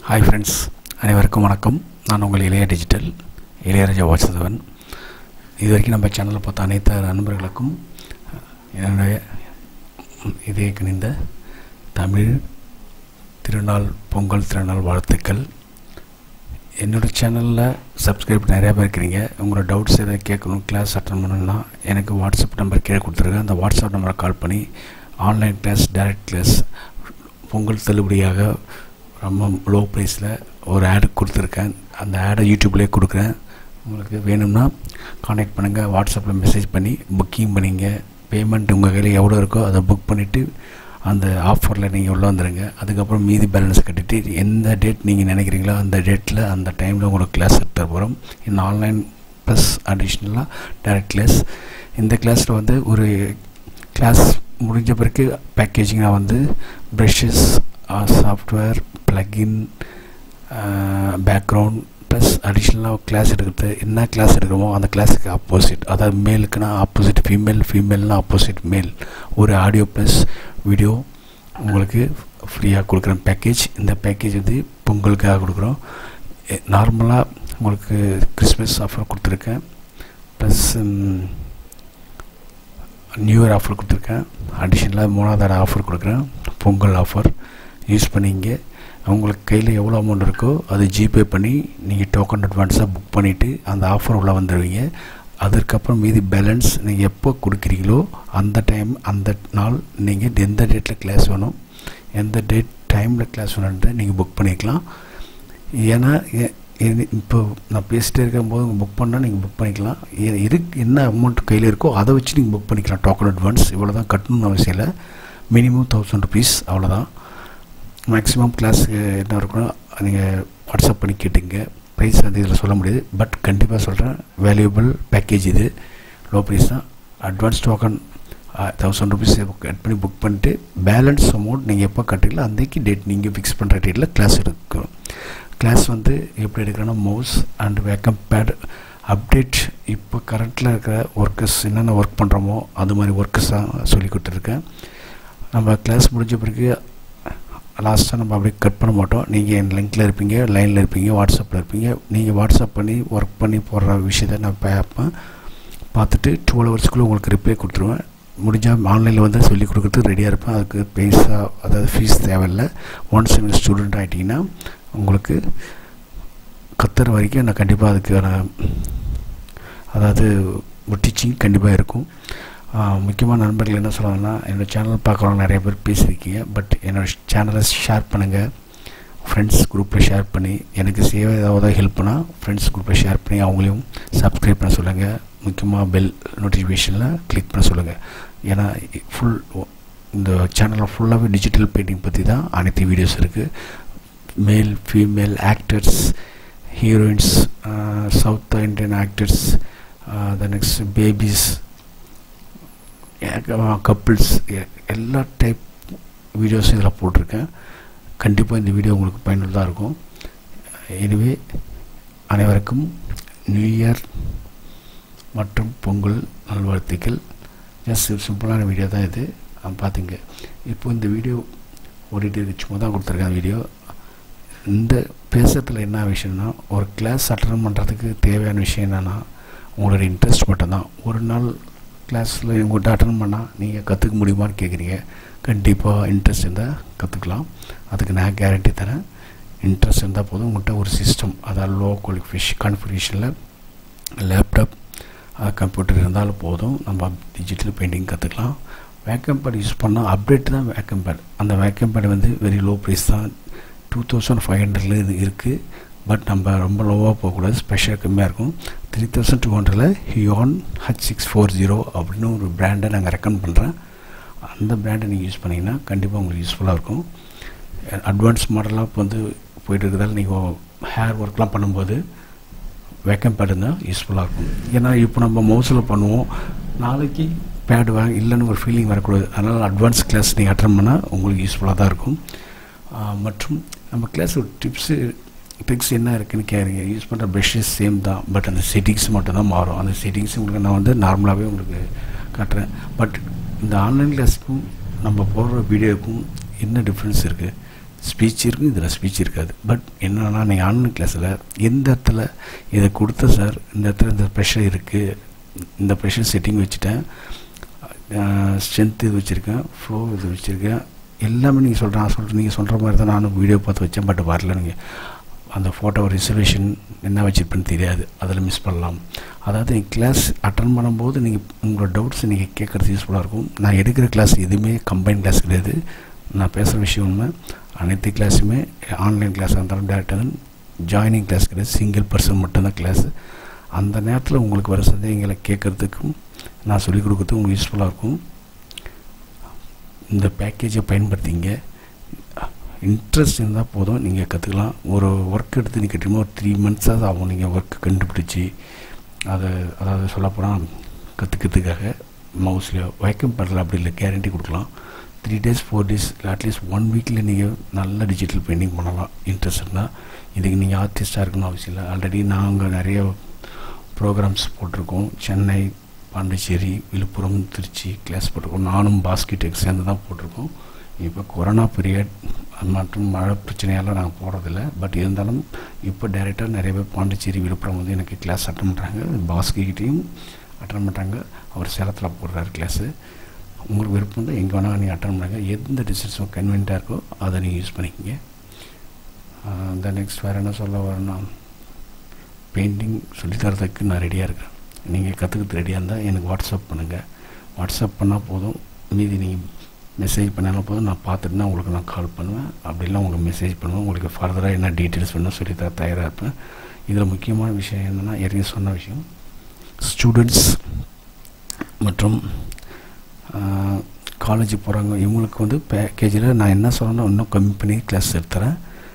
Hi friends அனைவருக்கும் வணக்கம் நான் உங்கள் இளைய டிஜிட்டல் இளையராஜா வாட்சதவன் இது வரைக்கும் நம்ம சேனலில் பார்த்த அனைத்து நண்பர்களுக்கும் என்னுடைய இதே கணிந்த தமிழ் திருநாள் பொங்கல் திருநாள் வாழ்த்துக்கள் என்னோடய சேனலில் சப்ஸ்கிரைப் நிறையா பேர் இருக்கிறீங்க உங்களோட டவுட்ஸ் எதாவது கேட்கணும் கிளாஸ் அட்டன் பண்ணணும்னா எனக்கு வாட்ஸ்அப் நம்பர் கீழே கொடுத்துருக்கேன் அந்த வாட்ஸ்அப் நம்பரை கால் பண்ணி online class direct class Pongal தள்ளுபடியாக ரொம்ப லோ ப்ரைஸில் ஒரு ஆடு கொடுத்துருக்கேன் அந்த ஆடை யூடியூப்லேயே கொடுக்குறேன் உங்களுக்கு வேணும்னா காண்டாக்ட் பண்ணுங்கள் வாட்ஸ்அப்பில் மெசேஜ் பண்ணி புக்கிங் பண்ணிங்க பேமெண்ட் உங்கள் கையில் எவ்வளோ இருக்கோ அதை புக் பண்ணிவிட்டு அந்த ஆஃபரில் நீங்கள் உள்ளே வந்துடுங்க அதுக்கப்புறம் மீதி பேலன்ஸ் கட்டிட்டு எந்த டேட் நீங்கள் நினைக்கிறீங்களோ அந்த டேட்டில் அந்த டைமில் உங்களுக்கு கிளாஸ் எடுத்து போகிறோம் இன்னும் ஆன்லைன் ப்ளஸ் அடிஷ்னலாக டைரக்ட் கிளாஸ் இந்த கிளாஸில் வந்து ஒரு கிளாஸ் முடிஞ்ச பிறகு பேக்கேஜிங்காக வந்து brushes software plugin background plus அடிஷ்னலாக கிளாஸ் எடுக்கிறது என்ன கிளாஸ் எடுக்கிறோமோ அந்த கிளாஸுக்கு ஆப்போசிட் அதாவது மேலுக்குன்னா ஆப்போசிட் ஃபீமேல் ஃபீமேல்னா ஆப்போசிட் மேல் ஒரு ஆடியோ ப்ளஸ் வீடியோ உங்களுக்கு ஃப்ரீயாக கொடுக்குறேன் பேக்கேஜ் இந்த பேக்கேஜ் வந்து பொங்கலுக்காக கொடுக்குறோம் நார்மலாக உங்களுக்கு கிறிஸ்மஸ் ஆஃபர் கொடுத்துருக்கேன் ப்ளஸ் நியூ இயர் ஆஃபர் கொடுத்துருக்கேன் அடிஷ்னலாக மூணாவது ஆஃபர் கொடுக்குறேன் பொங்கல் ஆஃபர் யூஸ் பண்ணிங்க உங்களுக்கு கையில் எவ்வளோ அமௌண்ட் இருக்கோ அது ஜிபே பண்ணி நீங்கள் டோக்கன் அட்வான்ஸாக புக் பண்ணிவிட்டு அந்த ஆஃபர் உள்ளே வந்துடுவீங்க அதற்கப்புறம் மீதி பேலன்ஸ் நீங்கள் எப்போ கொடுக்குறீங்களோ அந்த டைம் அந்த நாள் நீங்கள் எந்த டேட்டில் கிளாஸ் வேணும் எந்த டேட் டைமில் கிளாஸ் வேணுன்ட்டு நீங்கள் புக் பண்ணிக்கலாம் ஏன்னா இப்போ நான் பேசிகிட்டே இருக்கும்போது புக் பண்ணால் நீங்கள் புக் பண்ணிக்கலாம் இருக்கு என்ன அமௌண்ட் கையில் இருக்கோ அதை வச்சு நீங்கள் புக் பண்ணிக்கலாம் டோக்கன் அட்வான்ஸ் இவ்வளோ தான் கட்டணும்னு அவசியம் இல்லை மினிமம் தௌசண்ட் ருபீஸ் அவ்வளோதான் மேக்ஸிமம் கிளாஸுக்கு என்ன இருக்குன்னா நீங்கள் வாட்ஸ்அப் பண்ணி கேட்டுங்க ப்ரைஸ் வந்து இதில் சொல்ல முடியாது பட் கண்டிப்பாக சொல்கிறேன் வேல்யூபிள் பேக்கேஜ் இது லோ ப்ரைஸ் தான் அட்வான்ஸ் டோக்கன் தௌசண்ட் ருபீஸ் கட் பண்ணி புக் பண்ணிட்டு பேலன்ஸ் அமௌண்ட் நீங்கள் எப்போ கட்டுறீங்களோ அன்றைக்கி டேட் நீங்கள் ஃபிக்ஸ் பண்ணுற டேட்டில் கிளாஸ் எடுக்கணும் கிளாஸ் வந்து எப்படி எடுக்கிறோன்னா mouse and Wacom pad update இப்போ கரண்ட்டில் இருக்கிற ஒர்க்கர்ஸ் என்னென்ன ஒர்க் பண்ணுறோமோ அது மாதிரி ஒர்க்கர்ஸ் தான் சொல்லி கொடுத்துருக்கேன் நம்ம கிளாஸ் முடிஞ்ச பிறகு லாஸ்ட்டாக நம்ம அப்படியே கட் பண்ண மாட்டோம் நீங்கள் என் லிங்க்கில் இருப்பீங்க லைனில் இருப்பீங்க வாட்ஸ்அப்பில் இருப்பீங்க நீங்கள் வாட்ஸ்அப் பண்ணி ஒர்க் பண்ணி போடுற விஷயத்த நான் பார்ப்பேன் பார்த்துட்டு டுவெல் ஹவர்ஸ்க்குள்ளே உங்களுக்கு ரிப்ளை கொடுத்துருவேன் முடிஞ்சால் ஆன்லைனில் வந்து சொல்லிக் கொடுக்குறதுக்கு ரெடியாக இருப்பேன் அதுக்கு பைசா அதாவது ஃபீஸ் தேவையில்லை ஒன்ஸ் நீங்கள் ஸ்டூடெண்ட் ஆகிட்டிங்கன்னா உங்களுக்கு கத்துற வரைக்கும் நான் கண்டிப்பாக அதுக்கான அதாவது டீச்சிங் கண்டிப்பாக இருக்கும் முக்கியமான நண்பர்கள் என்ன சொல்கிறாங்கன்னா என்னோடய சேனல் பார்க்குறவங்க நிறைய பேர் பேசியிருக்கீங்க பட் என்னோடய சேனலை ஷேர் பண்ணுங்கள் ஃப்ரெண்ட்ஸ் குரூப்பில் ஷேர் பண்ணி எனக்கு சேவை ஏதாவது ஹெல்ப் பண்ணால் ஃப்ரெண்ட்ஸ் குரூப்பில் ஷேர் பண்ணி அவங்களையும் சப்ஸ்கிரைப் பண்ண சொல்லுங்கள் முக்கியமாக பெல் நோட்டிஃபிகேஷனில் கிளிக் பண்ண சொல்லுங்கள் ஏன்னா ஃபுல் இந்த சேனலில் ஃபுல்லாகவே டிஜிட்டல் பெயிண்டிங் பற்றி தான் அனைத்து வீடியோஸ் இருக்குது male female actors heroines south Indian actors the next babies couples எல்லா டைப் வீடியோஸும் இதில் போட்டிருக்கேன் கண்டிப்பாக இந்த வீடியோ உங்களுக்கு பயனுள்ளதாக இருக்கும் எனவே அனைவருக்கும் நியூ இயர் மற்றும் பொங்கல் நல்வாழ்த்துக்கள் ஜஸ்ட் சிம்பிளான வீடியோ தான் இது பார்த்துங்க இப்போ இந்த வீடியோ ஓடிட்டு சும்மா தான் கொடுத்துருக்கேன் வீடியோ இந்த பேசுறதுல என்ன விஷயம்னா ஒரு கிளாஸ் அட்டன் பண்ணுறதுக்கு தேவையான விஷயம் என்னென்னா உங்களோட இன்ட்ரெஸ்ட் மட்டும்தான் ஒரு நாள் கிளாஸில் உங்கள்கிட்ட அட்டன் பண்ணால் நீங்கள் கற்றுக்க முடியுமான்னு கேட்குறீங்க கண்டிப்பாக இன்ட்ரெஸ்ட் இருந்தால் கற்றுக்கலாம் அதுக்கு நான் கேரண்டி தரேன் இன்ட்ரெஸ்ட் இருந்தால் போதும் உங்கள்கிட்ட ஒரு சிஸ்டம் அதாவது லோ குவாலிஃபிகேஷ் கான்ஃபிகேஷனில் லேப்டாப் கம்ப்யூட்டர் இருந்தாலும் போதும் நம்ம டிஜிட்டல் பெயிண்டிங் கற்றுக்கலாம் வேக்கம் பேட் யூஸ் பண்ணால் அப்டேட் தான் வேக்கம் பேட் அந்த வேக்கம் பேட் வந்து வெரி லோ ப்ரைஸ் தான் டூ தௌசண்ட் ஃபைவ் ஹண்ட்ரட்ல இது இருக்குது பட் நம்ம ரொம்ப லோவாக போகக்கூடாது ஸ்பெஷல் கம்மியாக இருக்கும் த்ரீ தௌசண்ட் டூ ஹண்ட்ரடில் Huion H six four zero அப்படின்னு ஒரு பிராண்டை நாங்கள் ரெக்கமெண்ட் பண்ணுறேன் அந்த பிராண்டை நீங்கள் யூஸ் பண்ணிங்கன்னா கண்டிப்பாக உங்களுக்கு யூஸ்ஃபுல்லாக இருக்கும் அட்வான்ஸ் மாடலாக இப்போ வந்து போயிட்டு இருக்கிறதால நீங்கள் ஹேர் ஒர்க்லாம் பண்ணும்போது வேக்கம் பேடு தான் யூஸ்ஃபுல்லாக இருக்கும் ஏன்னா இப்போ நம்ம மவுஸில் பண்ணுவோம் நாளைக்கு பேடு வாங்க இல்லைன்னு ஒரு ஃபீலிங் வரக்கூடாது அதனால் அட்வான்ஸ் கிளாஸ் நீங்கள் அட்டன் பண்ணால் உங்களுக்கு யூஸ்ஃபுல்லாக தான் இருக்கும் மற்றும் நம்ம கிளாஸ் ஒரு டிப்ஸு ட்ரிக்ஸ் என்ன இருக்குன்னு கேட்குறீங்க யூஸ் பண்ணுற ப்ரெஷ்ஷஸ் சேம் தான் பட் அந்த செட்டிங்ஸ் மட்டும் தான் மாறும் அந்த செட்டிங்ஸ் உங்களுக்கு நான் வந்து நார்மலாகவே உங்களுக்கு காட்டுறேன் பட் இந்த ஆன்லைன் கிளாஸுக்கும் நம்ம போடுற வீடியோவுக்கும் என்ன டிஃப்ரென்ஸ் இருக்குது ஸ்பீச் இருக்கும் இதில் ஸ்பீச் இருக்காது பட் என்னென்னா நீங்கள் ஆன்லைன் கிளாஸில் எந்த இடத்துல இதை கொடுத்த சார் இந்த இடத்துல இந்த ப்ரெஷர் இருக்குது இந்த ப்ரெஷர் செட்டிங் வச்சுட்டேன் ஸ்ட்ரென்த் இது வச்சுருக்கேன் ஃப்ளோ இது வச்சுருக்கேன் எல்லாமே நீங்கள் சொல்கிறேன் நான் சொல்கிறேன் நீங்கள் சொல்கிற மாதிரி தான் நானும் வீடியோ பார்த்து வச்சேன் பட் வரல நீங்கள் அந்த ஃபோட்டோ ரிசர்வேஷன் என்ன வச்சுருப்பேன்னு தெரியாது அதில் மிஸ் பண்ணலாம் அதாவது கிளாஸ் அட்டன் பண்ணும்போது நீங்கள் உங்களோட டவுட்ஸ் நீங்கள் கேட்குறது யூஸ்ஃபுல்லாக இருக்கும் நான் எடுக்கிற கிளாஸ் எதுவுமே கம்பைன் கிளாஸ் கிடையாது நான் பேசுகிற விஷயம் உண்மை அனைத்து கிளாஸுமே ஆன்லைன் கிளாஸாக இருந்தாலும் டேரெக்டாக தான் ஜாயினிங் கிளாஸ் கிடையாது சிங்கிள் பர்சன் மட்டும்தான் கிளாஸு அந்த நேரத்தில் உங்களுக்கு வர சந்தேகங்களை கேட்குறதுக்கும் நான் சொல்லிக் கொடுக்குறதுக்கு உங்களுக்கு யூஸ்ஃபுல்லாக இருக்கும் இந்த பேக்கேஜை பயன்படுத்திங்க இன்ட்ரெஸ்ட் இருந்தால் போதும் நீங்கள் கற்றுக்கலாம் ஒரு ஒர்க் எடுத்து நீங்கள் கட்டுமோ ஒரு த்ரீ மந்த்ஸாக ஆகும் நீங்கள் ஒர்க் கண்டுபிடிச்சி அதை அதாவது சொல்லப்போனால் கற்றுக்கிறதுக்காக மவுஸ்லேயோ வைக்கம் பண்ணல அப்படி இல்லை கேரண்டி கொடுக்கலாம் த்ரீ டேஸ் ஃபோர் டேஸ் இல்லை அட்லீஸ்ட் ஒன் வீக்கில் நீங்கள் நல்ல டிஜிட்டல் பெயிண்டிங் பண்ணலாம் இன்ட்ரெஸ்ட் இருந்தால் இதுக்கு நீங்கள் ஆர்டிஸ்ட்டாக இருக்கணும் அவசியம் இல்லை ஆல்ரெடி நாங்கள் நிறைய ப்ரோக்ராம்ஸ் போட்டிருக்கோம் சென்னை பாண்டிச்சேரி விழுப்புரம் திருச்சி கிளாஸ் போட்டிருக்கோம் நானும் பாஸ்கெட்டுக்கு சேர்ந்து தான் போட்டிருக்கோம் இப்போ கொரோனா பீரியட் மற்றும் மழை பிரச்சனையால் நாங்கள் போகிறதில்ல பட் இருந்தாலும் இப்போ டைரெக்டாக நிறைய பேர் பாண்டிச்சேரி விழுப்புரம் வந்து எனக்கு கிளாஸ் அட்டன் பண்ணுறாங்க பாஸ்கிட்டையும் அட்டன் பண்ணுறாங்க அவர் சேலத்தில் போடுறாரு கிளாஸு உங்களுக்கு விருப்பம் தான் எங்கே வேணால் நீங்கள் அட்டன் பண்ணுங்க எந்த டிஸ்டன்ஸும் கன்வீனியண்ட்டாக இருக்கோ அதை நீங்கள் யூஸ் பண்ணிக்கங்க இந்த நெக்ஸ்ட் வேறு என்ன சொல்ல வரேன்னா பெயிண்டிங் சொல்லித்தரதுக்கு நான் ரெடியாக இருக்கேன் நீங்கள் கற்றுக்கிறது ரெடியாக இருந்தால் எனக்கு வாட்ஸ்அப் பண்ணுங்கள் வாட்ஸ்அப் பண்ணால் போதும் மீதி நீங்கள் மெசேஜ் பண்ணாலும் போதும் நான் பார்த்துட்டு தான் உங்களுக்கு நான் கால் பண்ணுவேன் அப்படிலாம் உங்களுக்கு மெசேஜ் பண்ணுவேன் உங்களுக்கு ஃபர்தராக என்ன டீட்டெயில்ஸ் வேணும் சொல்லி தர தயாராக இருப்பேன் இதில் முக்கியமான விஷயம் என்னென்னா ஏற்கனவே சொன்ன விஷயம் ஸ்டூடெண்ட்ஸ் மற்றும் காலேஜ் போகிறாங்க இவங்களுக்கு வந்து பேக்கேஜில் நான் என்ன சொல்லணும் இன்னும் கம்மி பண்ணி கிளாஸ் எடுத்துறேன்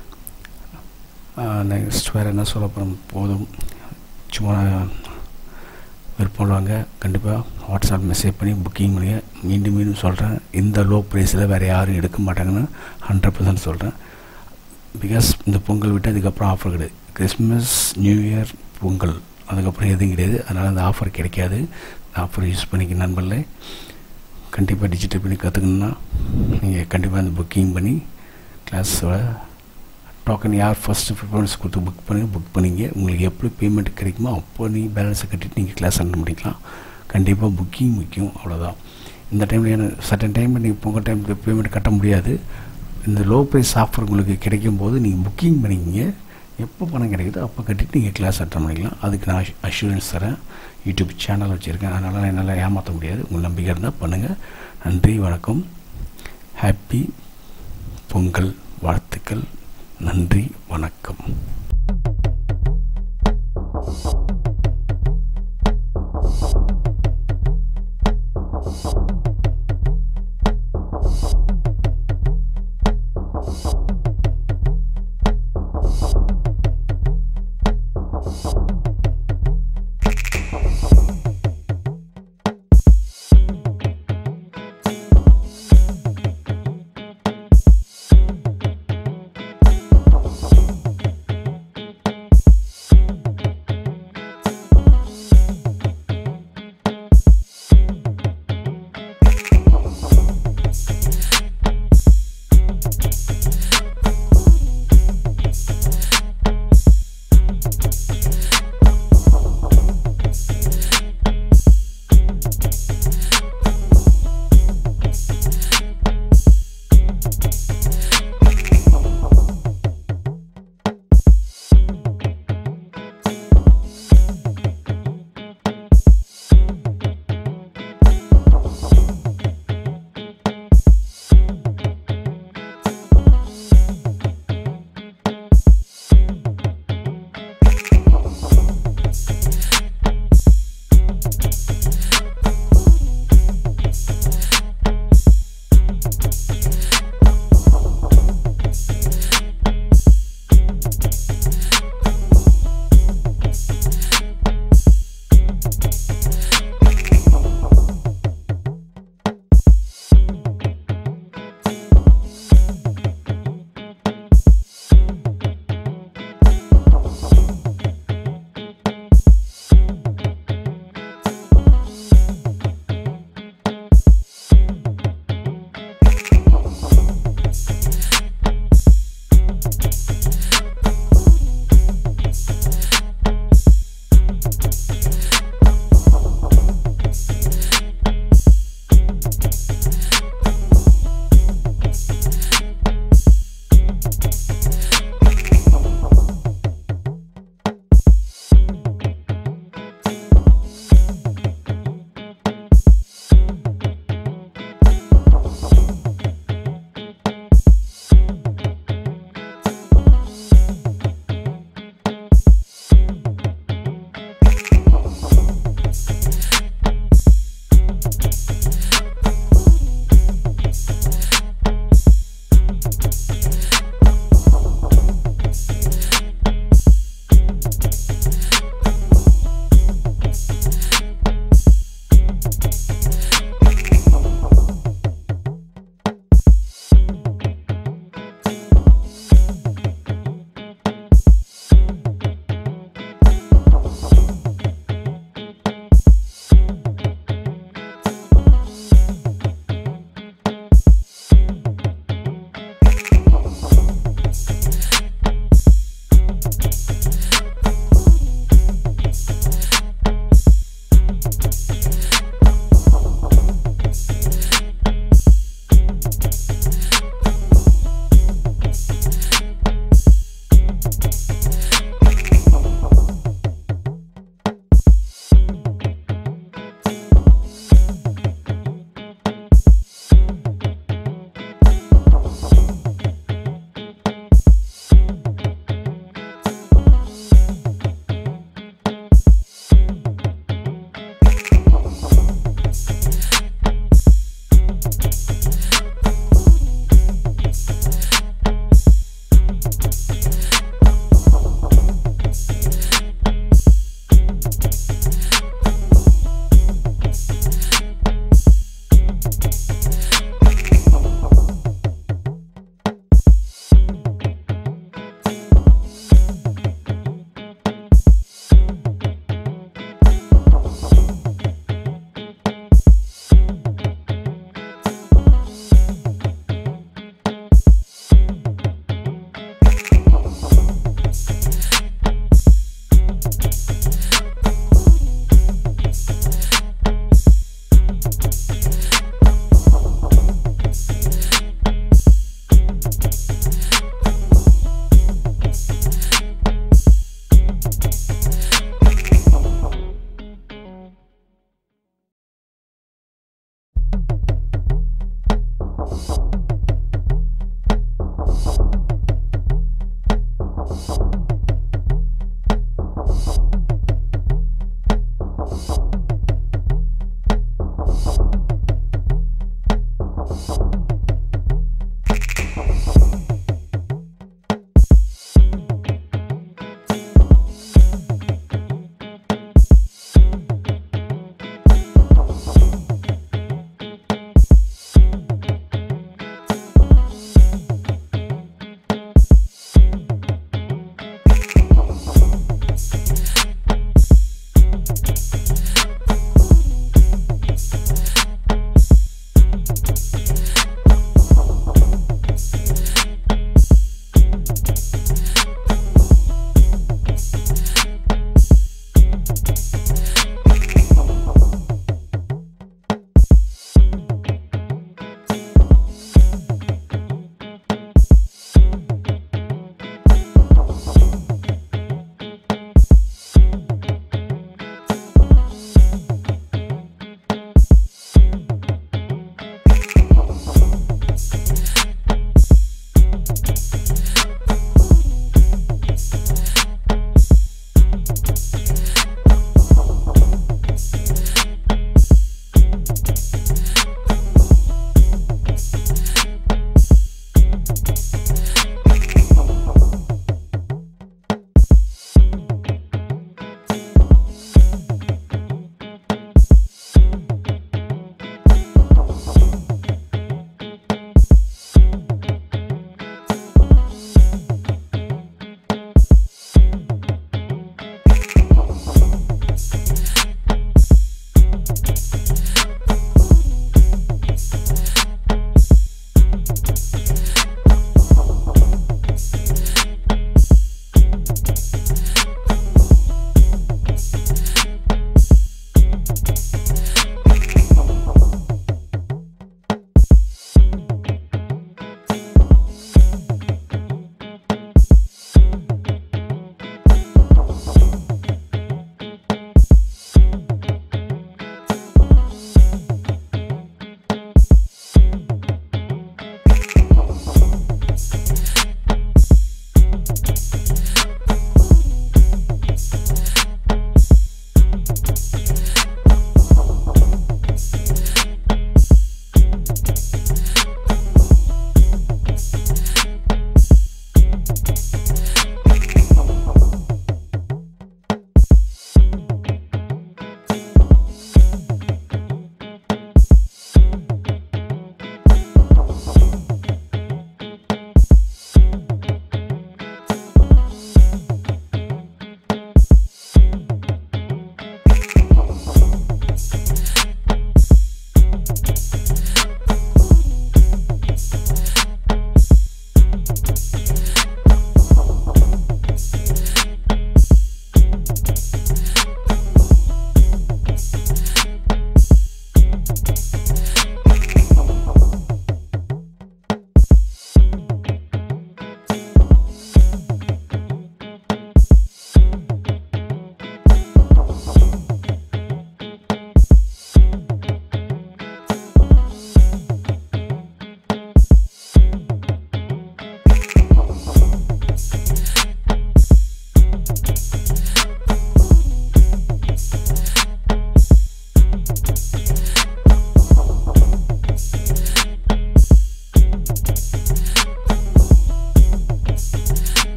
நெக்ஸ்ட் வேறு என்ன சொல்ல போகிறோம் போதும் சும்மா விருப்பம் உள்ளவங்க கண்டிப்பாக வாட்ஸ்அப் மெசேஜ் பண்ணி புக்கிங் பண்ணுங்க மீண்டும் மீண்டும் சொல்கிறேன் இந்த லோ ப்ரைஸில் வேறு யாரும் எடுக்க மாட்டாங்கன்னு ஹண்ட்ரட் பர்சன்ட் சொல்கிறேன் பிகாஸ் இந்த பொங்கல் விட்டு அதுக்கப்புறம் ஆஃபர் கிடையாது கிறிஸ்மஸ் நியூ இயர் பொங்கல் அதுக்கப்புறம் எதுவும் கிடையாது அதனால் அந்த ஆஃபர் கிடைக்காது இந்த ஆஃபர் யூஸ் பண்ணிக்க நண்பர்களே கண்டிப்பாக டிஜிட்டல் பண்ணி கற்றுக்கணுன்னா நீங்கள் கண்டிப்பாக அந்த புக்கிங் பண்ணி கிளாஸோட டோக்கன் யார் ஃபஸ்ட்டு ப்ரிஃபரன்ஸ் கொடுத்து புக் பண்ணி புக் பண்ணிங்க உங்களுக்கு எப்படி பேமெண்ட் கிடைக்குமோ அப்போ நீங்கள் பேலன்ஸை கட்டிட்டு நீங்கள் கிளாஸ் அட்டன் பண்ணிக்கலாம் கண்டிப்பாக புக்கிங் முக்கியம் அவ்வளோதான் இந்த டைமில் ஏன்னா சட்டன் டைமில் நீங்கள் பொங்கல் டைமுக்கு பேமெண்ட் கட்ட முடியாது இந்த லோ ப்ரைஸ் ஆஃபர் உங்களுக்கு கிடைக்கும் போது நீங்கள் புக்கிங் பண்ணிக்கிங்க எப்போ பணம் கிடைக்குதோ அப்போ கட்டிட்டு நீங்கள் கிளாஸ் அட்டன் பண்ணிக்கலாம் அதுக்கு நான் அஷூரன்ஸ் தரேன் யூடியூப் சேனல் வச்சுருக்கேன் அதனால் என்னால் ஏமாற்ற முடியாது உங்கள் நம்பிக்கை இருந்தால் பண்ணுங்கள் நன்றி வணக்கம் ஹாப்பி பொங்கல் வாழ்த்துக்கள் நன்றி வணக்கம் Thank you.